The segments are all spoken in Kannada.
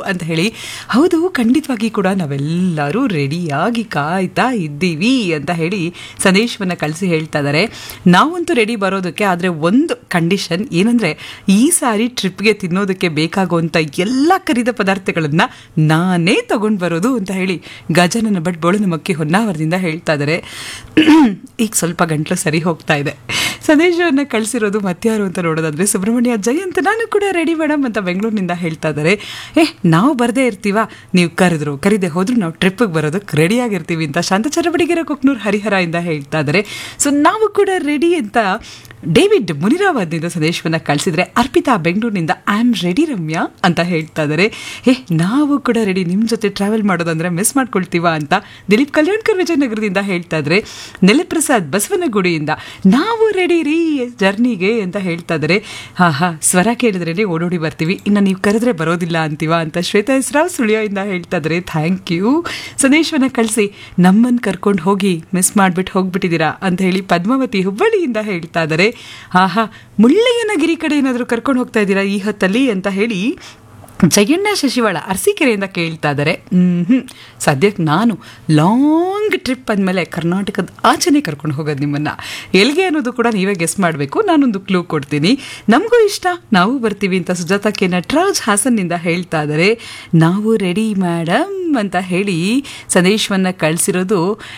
ಅಂತ ಹೇಳಿ ಹೌದು ಖಂಡಿತವಾಗಿ ಕೂಡ ನಾವೆಲ್ಲರೂ ರೆಡಿಯಾಗಿ ಕಾಯ್ತಾ ಇದ್ದೀವಿ ಅಂತ ಹೇಳಿ ಸಂದೇಶವನ್ನು ಕಳಿಸಿ ಹೇಳ್ತಾ ಇದ್ದಾರೆ ನಾವಂತೂ ರೆಡಿ ಬರೋದಕ್ಕೆ ಆದರೆ ಒಂದು ಕಂಡೀಷನ್ ಏನಂದರೆ ಈ ಸಾರಿ ಟ್ರಿಪ್ಗೆ ತಿನ್ನೋದಕ್ಕೆ ಬೇಕಾಗುವಂಥ ಎಲ್ಲ ಕರಿದ ಪದಾರ್ಥಗಳನ್ನು ನಾನೇ ತಗೊಂಡು ಬರೋದು ಅಂತ ಹೇಳಿ ಗಜನನ ಭಟ್ ಬೋಳನ ಮಕ್ಕಿ ಹೊನ್ನಾವರದಿಂದ ಹೇಳ್ತಾ ಇದ್ದಾರೆ ಈಗ ಸ್ವಲ್ಪ ಗಂಟ್ಲು ಸರಿ ಹೋಗ್ತಾ ಇದೆ ಸಂದೇಶವನ್ನು ಕಳಿಸಿರೋದು ಮತ್ಯಾರು ಅಂತ ನೋಡೋದಾದ್ರೆ ಸುಬ್ರಹ್ಮಣ್ಯ ಜೈ ಅಂತ ನಾನು ಕೂಡ ರೆಡಿ ಮೇಡಮ್ ಅಂತ ಬೆಂಗಳೂರಿನಿಂದ ಹೇಳ್ತಾ ಇದ್ದಾರೆ ಏ ನಾವು ಬರದೇ ಇರ್ತೀವ ನೀವು ಕರೆದ್ರು ಕರೀದೆ ಹೋದ್ರು ನಾವು ಟ್ರಿಪ್ಪಿಗೆ ಬರೋದಕ್ಕೆ ರೆಡಿಯಾಗಿರ್ತೀವಿ ಅಂತ ಶಾಂತ ಚರಬಡಿಗೆರೆ ಕೊಕ್ನೂರು ಹರಿಹರ ಇಂದ ಹೇಳ್ತಾ ಇದ್ದಾರೆ ಸೊ ನಾವು ಕೂಡ ರೆಡಿ ಅಂತ ಡೇವಿಡ್ ಮುನಿರಾಬಾದ್ನಿಂದ ಸಂದೇಶವನ್ನು ಕಳಿಸಿದ್ರೆ ಅರ್ಪಿತಾ ಬೆಂಗಳೂರಿನಿಂದ ಐ ಆಮ್ ರೆಡಿ ರಮ್ಯಾ ಅಂತ ಹೇಳ್ತಾ ಇದ್ದಾರೆ ಏ ನಾವು ಕೂಡ ರೆಡಿ ನಿಮ್ಮ ಜೊತೆ ಟ್ರಾವೆಲ್ ಮಾಡೋದಂದ್ರೆ ಮಿಸ್ ಮಾಡ್ಕೊಳ್ತೀವ ಅಂತ ದಿಲೀಪ್ ಕಲ್ಯಾಣ್ಕರ್ ವಿಜಯನಗರದಿಂದ ಹೇಳ್ತಾ ಇದ್ದಾರೆ ನೆಲೆಪ್ರಸಾದ್ ಬಸವನಗುಡಿಯಿಂದ ನಾವು ರೆಡಿ ರೀ ಜರ್ನಿಗೆ ಅಂತ ಹೇಳ್ತಾ ಇದ್ದಾರೆ ಹಾ ಹಾ ಸ್ವರ ಕೇಳಿದ್ರೇ ಓಡೋಡಿ ಬರ್ತೀವಿ ಇನ್ನು ನೀವು ಕರೆದ್ರೆ ಬರೋದಿಲ್ಲ ಅಂತೀವ ಅಂತ ಶ್ವೇತಾ ಹೆಸ್ರಾವ್ ಸುಳಿಯಿಂದ ಹೇಳ್ತಾ ಇದ್ದಾರೆ ಥ್ಯಾಂಕ್ ಯು ಸಂದೇಶವನ್ನು ಕಳಿಸಿ ನಮ್ಮನ್ನು ಕರ್ಕೊಂಡು ಹೋಗಿ ಮಿಸ್ ಮಾಡಿಬಿಟ್ಟು ಹೋಗ್ಬಿಟ್ಟಿದ್ದೀರಾ ಅಂತ ಹೇಳಿ ಪದ್ಮಾವತಿ ಹುಬ್ಬಳ್ಳಿಯಿಂದ ಹೇಳ್ತಾ ಇದ್ದಾರೆ ಆಹಾ ಮುಳ್ಳಯ್ಯನಗಿರಿ ಕಡೆ ಏನಾದರೂ ಕರ್ಕೊಂಡು ಹೋಗ್ತಾ ಇದ್ದೀರಾ ಈ ಹೊತ್ತಲ್ಲಿ ಅಂತ ಹೇಳಿ ಜಯಣ್ಣ ಶಶಿವಾಳ ಅರಸೀಕೆರೆಯಿಂದ ಕೇಳ್ತಾ ಇದ್ದಾರೆ ಹ್ಞೂ ಸದ್ಯಕ್ಕೆ ನಾನು ಲಾಂಗ್ ಟ್ರಿಪ್ ಅಂದಮೇಲೆ ಕರ್ನಾಟಕದ ಆಚೆನೆ ಕರ್ಕೊಂಡು ಹೋಗೋದು ನಿಮ್ಮನ್ನು ಎಲ್ಲಿಗೆ ಅನ್ನೋದು ಕೂಡ ನೀವೇ ಗೆಸ್ ಮಾಡಬೇಕು ನಾನೊಂದು ಕ್ಲೂ ಕೊಡ್ತೀನಿ ನಮಗೂ ಇಷ್ಟ ನಾವು ಬರ್ತೀವಿ ಅಂತ ಸುಜಾತ ಕೆ ನಟರಾಜ್ ಹಾಸನ್ನಿಂದ ಹೇಳ್ತಾ ಇದ್ದಾರೆ ನಾವು ರೆಡಿ ಮೇಡಮ್ ಅಂತ ಹೇಳಿ ಸಂದೇಶವನ್ನು ಕಳಿಸಿರೋದು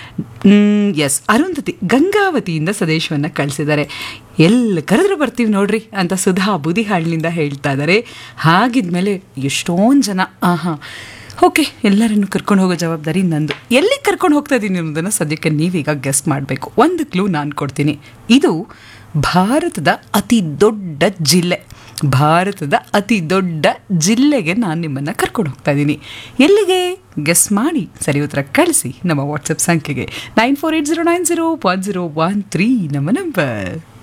ಎಸ್ ಅರುಂಧತಿ ಗಂಗಾವತಿಯಿಂದ ಸಂದೇಶವನ್ನು ಕಳಿಸಿದ್ದಾರೆ ಎಲ್ಲಿ ಕರೆದ್ರು ಬರ್ತೀವಿ ನೋಡ್ರಿ ಅಂತ ಸುಧಾ ಬುದಿಹಾಳಿನಿಂದ ಹೇಳ್ತಾ ಇದ್ದಾರೆ ಹಾಗಿದ್ಮೇಲೆ ಎಷ್ಟೊಂದು ಜನ ಆಹಾ ಓಕೆ ಎಲ್ಲರನ್ನು ಕರ್ಕೊಂಡು ಹೋಗೋ ಜವಾಬ್ದಾರಿ ನಂದು ಎಲ್ಲಿ ಕರ್ಕೊಂಡು ಹೋಗ್ತಾ ಇದ್ದೀನಿ ಅನ್ನೋದನ್ನು ಸದ್ಯಕ್ಕೆ ನೀವೀಗ ಗೆಸ್ ಮಾಡಬೇಕು ಒಂದು ಕ್ಲೂ ನಾನು ಕೊಡ್ತೀನಿ ಇದು ಭಾರತದ ಅತಿ ದೊಡ್ಡ ಜಿಲ್ಲೆ ಭಾರತದ ಅತಿ ದೊಡ್ಡ ಜಿಲ್ಲೆಗೆ ನಾನು ನಿಮ್ಮನ್ನು ಕರ್ಕೊಂಡು ಹೋಗ್ತಾ ಇದ್ದೀನಿ ಎಲ್ಲಿಗೆ ಗೆಸ್ ಮಾಡಿ ಸರಿ ಉತ್ತರ ಕಳಿಸಿ ನಮ್ಮ ವಾಟ್ಸಪ್ ಸಂಖ್ಯೆಗೆ nine four eight zero nine zero one zero one three ನಮ್ಮ ನಂಬರ್